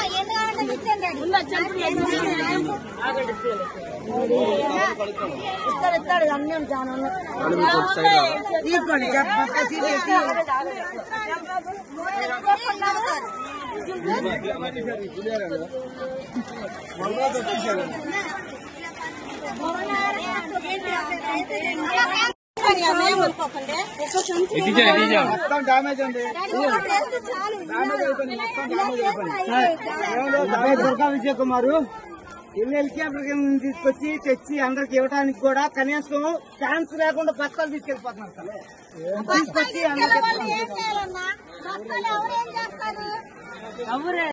ఇస్తాడు ఇస్తాడు అన్నీ చాలా తీసుకోండి మొత్తం డామేజ్ ఉంది డామేజ్ అయిపోయింది మొత్తం డామేజ్ అయిపోయింది ఎవరో దాదాపు దుర్గా విజయ్ కుమార్ ఇన్ని హెలికాప్టర్ తీసుకొచ్చి తెచ్చి అందరికి ఇవ్వడానికి కూడా కనీసం ఛాన్స్ లేకుండా బస్తాలు తీసుకెళ్లిపోతున్నారు సార్ తీసుకొచ్చి అందరికి ఏం చేయాలన్నా బస్తాలు ఎవరు ఏం చేస్తారు